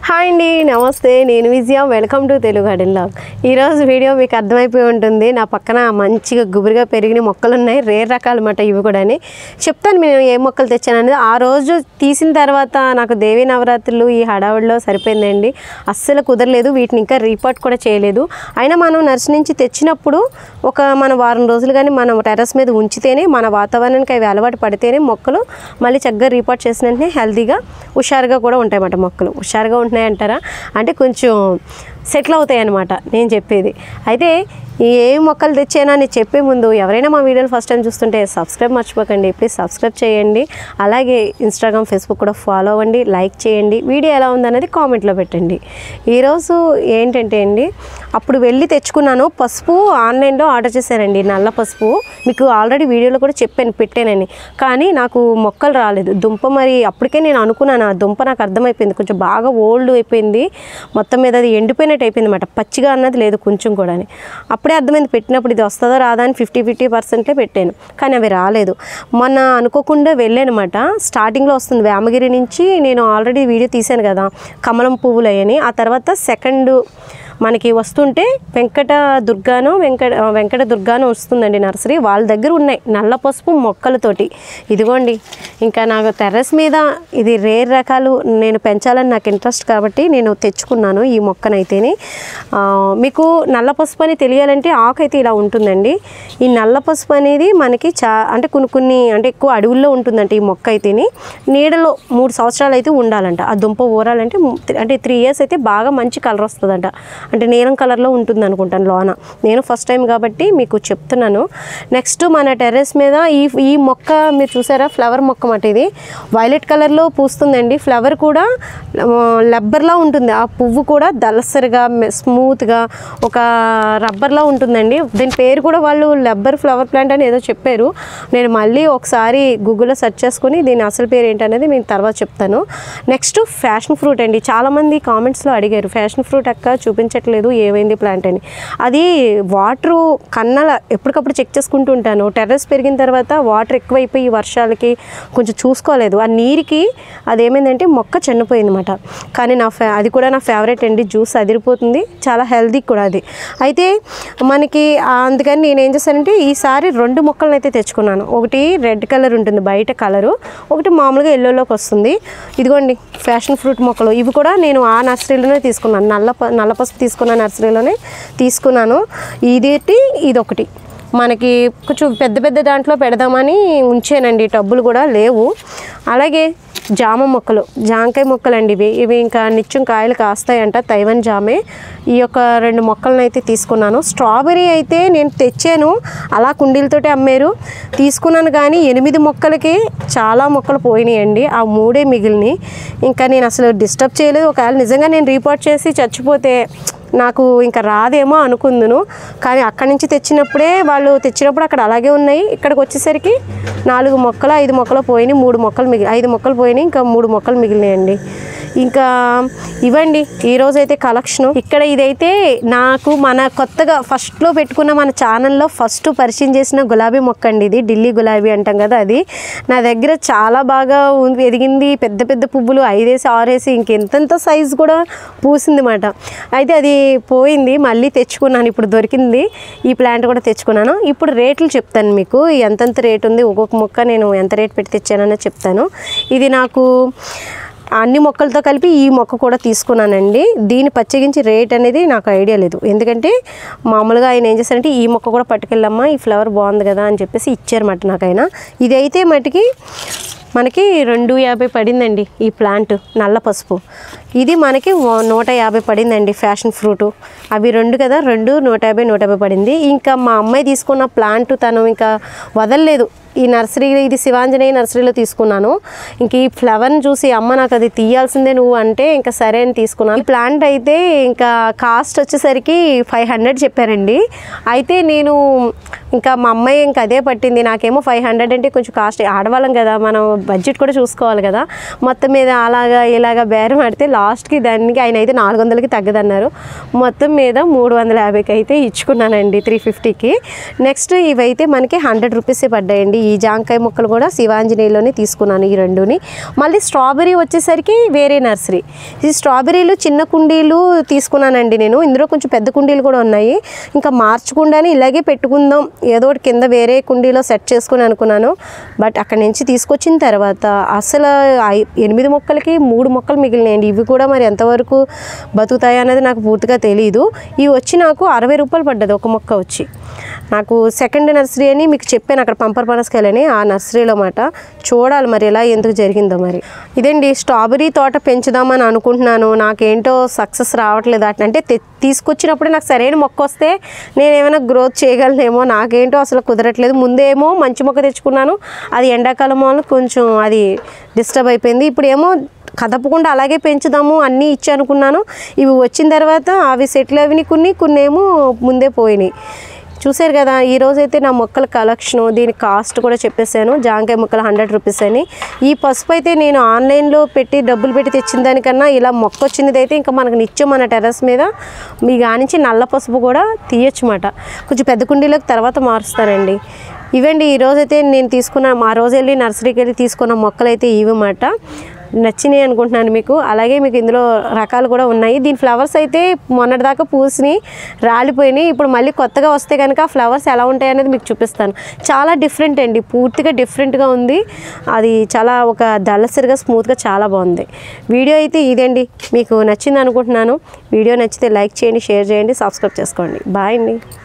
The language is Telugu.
హాయ్ అండి నమస్తే నేను Vijaya welcome to Telugu garden log ఈరోజు వీడియో మీకు అర్థమైపోయి ఉంటుంది నా పక్కన మంచిగా గుబురుగా పెరిగిన మొక్కలు ఉన్నాయి రేర్ రకాలు అన్నమాట ఇవి కూడా చెప్తాను నేను ఏ మొక్కలు తెచ్చాననేది ఆ రోజు తీసిన తర్వాత నాకు దేవి నవరాత్రులు ఈ హడావుడిలో సరిపోయిందండి అస్సలు కుదరలేదు వీటిని ఇంకా రీపోర్ట్ కూడా చేయలేదు అయినా మనం నర్సరీ నుంచి తెచ్చినప్పుడు ఒక మన వారం రోజులు కానీ మనం టెర్రస్ మీద ఉంచితేనే మన వాతావరణానికి అవి అలవాటు పడితేనే మొక్కలు మళ్ళీ చక్కగా రీపోర్ట్ చేసిన వెంటనే హెల్తీగా హుషారుగా కూడా ఉంటాయి అన్నమాట మొక్కలు హుషారుగా ఉంటున్నాయి అంటారా అంటే కొంచెం సెటిల్ అవుతాయి అన్నమాట నేను చెప్పేది అయితే ఈ ఏ మొక్కలు తెచ్చానో అని చెప్పే ముందు ఎవరైనా మా వీడియోలు ఫస్ట్ టైం చూస్తుంటే సబ్స్క్రైబ్ మర్చిపోకండి ప్లీజ్ సబ్స్క్రైబ్ చేయండి అలాగే ఇన్స్టాగ్రామ్ ఫేస్బుక్ కూడా ఫాలో అవ్వండి లైక్ చేయండి వీడియో ఎలా ఉందన్నది కామెంట్లో పెట్టండి ఈరోజు ఏంటంటే అండి అప్పుడు వెళ్ళి తెచ్చుకున్నాను పసుపు ఆన్లైన్లో ఆర్డర్ చేశానండి నల్ల పసుపు మీకు ఆల్రెడీ వీడియోలో కూడా చెప్పాను పెట్టానని కానీ నాకు మొక్కలు రాలేదు దుంప మరి అప్పటికే నేను అనుకున్నాను ఆ దుంప నాకు అర్థమైపోయింది కొంచెం బాగా ఓల్డ్ అయిపోయింది మొత్తం మీద అది ఎండిపోయినట్టు అయిపోయింది అనమాట పచ్చిగా అన్నది లేదు కొంచెం కూడా అప్పుడే అర్థమైంది పెట్టినప్పుడు ఇది వస్తుందో రాదా అని ఫిఫ్టీ ఫిఫ్టీ పర్సెంటే పెట్టాను కానీ అవి రాలేదు మొన్న అనుకోకుండా వెళ్ళానమాట స్టార్టింగ్లో వస్తుంది వేమగిరి నుంచి నేను ఆల్రెడీ వీడియో తీశాను కదా కమలం పువ్వులు అయ్యని ఆ తర్వాత సెకండ్ మనకి వస్తుంటే వెంకట దుర్గాను వెంకట వెంకట దుర్గాను వస్తుందండి నర్సరీ వాళ్ళ దగ్గర ఉన్నాయి నల్ల పసుపు మొక్కలతోటి ఇదిగోండి ఇంకా నాకు టెర్రస్ మీద ఇది రేర్ రకాలు నేను పెంచాలని నాకు ఇంట్రెస్ట్ కాబట్టి నేను తెచ్చుకున్నాను ఈ మొక్కనైతేని ఆ, మీకు నల్ల పసుపు అని తెలియాలంటే ఆకు అయితే ఇలా ఉంటుందండి ఈ నల్ల పసుపు అనేది మనకి చా అంటే కొన్ని కొన్ని అంటే ఎక్కువ అడవుల్లో ఉంటుందంట ఈ మొక్క అయితేని నీడలో మూడు సంవత్సరాలు అయితే ఉండాలంట ఆ దుంప ఊరాలంటే ము- అంటే త్రీ ఇయర్స్ అయితే బాగా మంచి కలర్ వస్తుందంట అంటే నీలం కలర్లో ఉంటుంది అనుకుంటాను లోన నేను ఫస్ట్ టైం కాబట్టి మీకు చెప్తున్నాను నెక్స్ట్ మన టెర్రస్ మీద ఈ ఈ మొక్క మీరు చూసారా ఫ్లవర్ మొక్క మాట ఇది వైలెట్ కలర్లో పూస్తుందండి ఫ్లవర్ కూడా లబ్బర్లా ఉంటుంది ఆ పువ్వు కూడా దలసరిగా మె- స్మూత్గా ఒక రబ్బర్లా ఉంటుందండి దీని పేరు కూడా వాళ్ళు లబ్బర్ ఫ్లవర్ ప్లాంట్ అని ఏదో చెప్పారు నేను మళ్ళీ ఒకసారి గూగుల్లో సెర్చ్ చేసుకుని దీని అసలు పేరు ఏంటనేది నేను తర్వాత చెప్తాను నెక్స్ట్ ఫ్యాషన్ ఫ్రూట్ అండి చాలామంది కామెంట్స్లో అడిగారు ఫ్యాషన్ ఫ్రూట్ అక్క చూపించట్లేదు ఏమైంది ప్లాంట్ అని అది వాటర్ కన్నల ఎప్పటికప్పుడు చెక్ చేసుకుంటూ ఉంటాను టెర్రస్ పెరిగిన తర్వాత వాటర్ ఎక్కువైపోయి ఈ వర్షాలకి కొంచెం చూసుకోలేదు ఆ నీరుకి అదేమైందంటే మొక్క చనిపోయింది అనమాట కానీ నా ఫే అది కూడా నా ఫేవరెట్ అండి జ్యూస్ అదిరిపోతుంది చాలా హెల్దీ కూడా అది అయితే మనకి ఆ అందుకని నేను ఏం చేశానంటే ఈసారి రెండు మొక్కలను అయితే తెచ్చుకున్నాను ఒకటి రెడ్ కలర్ ఉంటుంది బయట కలరు ఒకటి మామూలుగా ఎల్లోలోకి వస్తుంది ఇదిగోండి ఫ్యాషన్ ఫ్రూట్ మొక్కలు ఇవి కూడా నేను ఆ నర్సరీలోనే తీసుకున్నాను నల్ల ప- నల్ల పసుపు తీసుకున్న నర్సరీలోనే తీసుకున్నాను ఇది ఇదొకటి మనకి కొంచెం పెద్ద పెద్ద దాంట్లో పెడదామని ఉంచానండి టబ్బులు కూడా లేవు అలాగే జామ మొక్కలు జామకాయ మొక్కలు అండి ఇవి ఇవి ఇంకా నిత్యం కాయలు కాస్తాయంట తైవన్ జామే ఈ యొక్క రెండు మొక్కలను అయితే తీసుకున్నాను స్ట్రాబెరీ అయితే నేను తెచ్చాను అలా కుండీలతోటి అమ్మారు తీసుకున్నాను కానీ ఎనిమిది మొక్కలకి చాలా మొక్కలు పోయినాయండి ఆ మూడే మిగిలినాయి ఇంకా నేను అసలు డిస్టర్బ్ చేయలేదు ఒకవేళ నిజంగా నేను రిపోర్ట్ చేసి చచ్చిపోతే నాకు ఇంకా రాదేమో అనుకుందును కానీ అక్కడి నుంచి తెచ్చినప్పుడే వాళ్ళు తెచ్చినప్పుడు అక్కడ అలాగే ఉన్నాయి ఇక్కడికి వచ్చేసరికి నాలుగు మొక్కలు ఐదు మొక్కలు పోయినాయి మూడు మొక్కలు మిగిలి ఐదు మొక్కలు పోయినాయి ఇంకా మూడు మొక్కలు మిగిలినాయండి ఇంకా ఇవ్వండి ఈరోజు అయితే కలెక్షన్ ఇక్కడ ఇదైతే నాకు మన కొత్తగా ఫస్ట్లో పెట్టుకున్న మన ఛానల్లో ఫస్ట్ పరిచయం చేసిన గులాబీ మొక్క అండి ఇది ఢిల్లీ గులాబీ అంటాం కదా అది నా దగ్గర చాలా బాగా ఉంది- ఎదిగింది పెద్ద పెద్ద పువ్వులు ఐదేసి ఆరేసి ఇంకెంతెంత సైజు కూడా పూసింది మాట అయితే అది పోయింది మళ్ళీ తెచ్చుకున్నాను ఇప్పుడు దొరికింది ఈ ప్లాంట్ కూడా తెచ్చుకున్నాను ఇప్పుడు రేట్లు చెప్తాను మీకు ఎంతెంత రేట్ ఉంది ఒక్కొక్క మొక్క నేను ఎంత రేట్ పెట్టి తెచ్చానో చెప్తాను ఇది నాకు అన్ని మొక్కలతో కలిపి ఈ మొక్క కూడా తీసుకున్నానండి దీన్ని పచ్చగించి రేట్ అనేది నాకు ఐడియా లేదు ఎందుకంటే మామూలుగా ఆయన ఏం చేశారంటే ఈ మొక్క కూడా పట్టుకెళ్ళమ్మా ఈ ఫ్లవర్ బాగుంది కదా అని చెప్పేసి ఇచ్చారన్నమాట నాకు ఆయన ఇదైతే మటుకి మనకి రెండు యాభై పడిందండి ఈ ప్లాంట్ నల్ల పసుపు ఇది మనకి వ- నూట యాభై పడిందండి ఫ్యాషన్ ఫ్రూట్ అవి రెండు కదా రెండు నూట యాభై నూట యాభై పడింది ఇంకా మా అమ్మాయి తీసుకున్న ప్లాంట్ తను ఇంకా వదలలేదు ఈ నర్సరీ ఇది శివాంజనేయ నర్సరీలో తీసుకున్నాను ఇంక ఈ ఫ్లవర్ని చూసి అమ్మ నాకు అది తీయాల్సిందే నువ్వు అంటే ఇంకా సరే అని తీసుకున్నాను ఈ ప్లాంట్ అయితే ఇంకా కాస్ట్ వచ్చేసరికి ఫైవ్ హండ్రెడ్ చెప్పారండి అయితే నేను ఇంకా మా అమ్మాయి ఇంకా అదే పట్టింది నాకేమో ఫైవ్ హండ్రెడ్ అంటే కొంచెం కాస్ట్ ఆడవాళ్ళం కదా మనం బడ్జెట్ కూడా చూసుకోవాలి కదా మొత్తం మీద అలాగా ఇలాగా బేరం ఆడితే లాస్ట్కి దానికి ఆయన అయితే నాలుగు వందలకి తగ్గదన్నారు మొత్తం మీద మూడు వందల యాభైకి అయితే ఇచ్చుకున్నానండి త్రీ ఫిఫ్టీకి నెక్స్ట్ ఇవైతే మనకి హండ్రెడ్ రూపీసే పడ్డాయండి ఈ జాంకాయ మొక్కలు కూడా శివాంజనేయులోనే తీసుకున్నాను ఈ రెండుని మళ్ళీ స్ట్రాబెరీ వచ్చేసరికి వేరే నర్సరీ ఈ స్ట్రాబెరీలు చిన్న కుండీలు తీసుకున్నానండి నేను ఇందులో కొంచెం పెద్ద కుండీలు కూడా ఉన్నాయి ఇంకా మార్చకుండానే ఇలాగే పెట్టుకుందాం ఏదో ఒకటి కింద వేరే కుండీలో సెట్ చేసుకుని అనుకున్నాను బట్ అక్కడి నుంచి తీసుకొచ్చిన తర్వాత అసలు ఐ- ఎనిమిది మొక్కలకి మూడు మొక్కలు మిగిలినాయండి ఇవి కూడా మరి ఎంతవరకు బతుకుతాయి అనేది నాకు పూర్తిగా తెలియదు ఇవి వచ్చి నాకు అరవై రూపాయలు పడ్డది ఒక మొక్క వచ్చి నాకు సెకండ్ నర్సరీ అని మీకు చెప్పాను అక్కడ పంపర్ పనసకాయలని ఆ నర్సరీలో మాట చూడాలి మరి ఎలా ఎందుకు జరిగిందో మరి ఇదండి స్ట్రాబెరీ తోట పెంచుదామని అనుకుంటున్నాను నాకేంటో సక్సెస్ రావట్లేదు అట్లా అంటే తె- తీసుకొచ్చినప్పుడు నాకు సరైన మొక్క వస్తే నేను ఏమైనా గ్రోత్ చేయగలనేమో నాకేంటో అసలు కుదరట్లేదు ముందేమో మంచి మొక్క తెచ్చుకున్నాను అది ఎండాకాలం వల్ల కొంచెం అది డిస్టర్బ్ అయిపోయింది ఇప్పుడు ఏమో కదపకుండా అలాగే పెంచుదాము అన్నీ ఇచ్చి అనుకున్నాను ఇవి వచ్చిన తర్వాత అవి సెటిల్ అవిని కొన్ని కొన్ని ఏమో ముందే పోయినాయి చూశారు కదా ఈ రోజు అయితే నా మొక్కల కలెక్షన్ దీని కాస్ట్ కూడా చెప్పేశాను జాంకాయ మొక్కలు హండ్రెడ్ రూపీస్ అని ఈ పసుపు అయితే నేను ఆన్లైన్లో పెట్టి డబ్బులు పెట్టి తెచ్చిన దానికన్నా ఇలా మొక్క వచ్చినది అయితే ఇంకా మనకు నిత్యం మన టెర్రస్ మీద మీ గానించి నల్ల పసుపు కూడా తీయచ్చు మాట కొంచెం పెద్ద కుండీలోకి తర్వాత మారుస్తానండి ఇవండి ఈ రోజు అయితే నేను తీసుకున్న ఆ రోజు వెళ్ళి నర్సరీకి వెళ్ళి తీసుకున్న మొక్కలు అయితే ఇవన్నమాట నచ్చినాయి అనుకుంటున్నాను మీకు అలాగే మీకు ఇందులో రకాలు కూడా ఉన్నాయి దీని ఫ్లవర్స్ అయితే మొన్నటిదాకా పూసినాయి రాలిపోయినాయి ఇప్పుడు మళ్ళీ కొత్తగా వస్తే కనుక ఆ ఫ్లవర్స్ ఎలా ఉంటాయి అనేది మీకు చూపిస్తాను చాలా డిఫరెంట్ అండి పూర్తిగా డిఫరెంట్గా ఉంది అది చాలా ఒక దళసరిగా స్మూత్గా చాలా బాగుంది వీడియో అయితే ఇదండి మీకు నచ్చింది అనుకుంటున్నాను వీడియో నచ్చితే లైక్ చేయండి షేర్ చేయండి సబ్స్క్రైబ్ చేసుకోండి బాయ్ అండి